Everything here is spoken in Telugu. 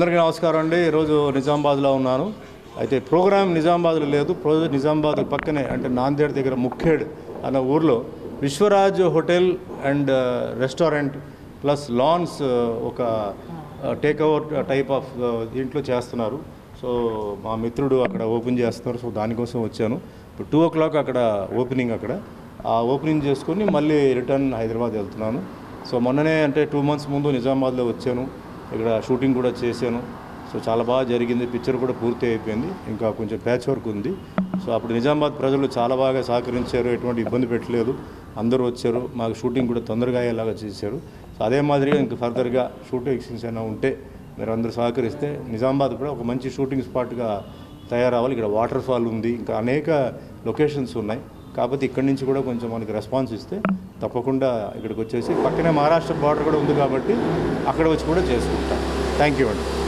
అందరికీ నమస్కారం అండి ఈరోజు నిజామాబాద్లో ఉన్నాను అయితే ప్రోగ్రామ్ నిజామాబాద్లో లేదు ప్రో నిజామాబాద్ పక్కనే అంటే నాందేడ్ దగ్గర ముఖేడ్ అన్న ఊర్లో Vishwaraj hotel and restaurant plus lawns ఒక టేక్ అవుట్ టైప్ ఆఫ్ దీంట్లో చేస్తున్నారు సో మా మిత్రుడు అక్కడ ఓపెన్ చేస్తున్నారు సో దానికోసం వచ్చాను ఇప్పుడు టూ ఓ క్లాక్ అక్కడ ఓపెనింగ్ అక్కడ ఆ ఓపెనింగ్ చేసుకొని మళ్ళీ రిటర్న్ హైదరాబాద్ వెళ్తున్నాను సో మొన్ననే అంటే టూ మంత్స్ ముందు నిజామాబాద్లో వచ్చాను ఇక్కడ షూటింగ్ కూడా చేశాను సో చాలా బాగా జరిగింది పిక్చర్ కూడా పూర్తి అయిపోయింది ఇంకా కొంచెం ప్యాచ్ వర్క్ ఉంది సో అప్పుడు నిజామాబాద్ ప్రజలు చాలా బాగా సహకరించారు ఎటువంటి ఇబ్బంది పెట్టలేదు అందరూ వచ్చారు మాకు షూటింగ్ కూడా తొందరగా అయ్యేలాగా చేశారు సో అదే మాదిరిగా ఇంకా ఫర్దర్గా షూటింగ్ సీన్స్ అయినా ఉంటే మీరు అందరూ సహకరిస్తే నిజామాబాద్ కూడా ఒక మంచి షూటింగ్ స్పాట్గా తయారవ్వాలి ఇక్కడ వాటర్ ఫాల్ ఉంది ఇంకా అనేక లొకేషన్స్ ఉన్నాయి కాకపోతే ఇక్కడి నుంచి కూడా కొంచెం మనకి రెస్పాన్స్ ఇస్తే తప్పకుండా ఇక్కడికి వచ్చేసి పక్కనే మహారాష్ట్ర బార్డర్ కూడా ఉంది కాబట్టి అక్కడ వచ్చి కూడా చేసుకుంటాం థ్యాంక్ యూ అండి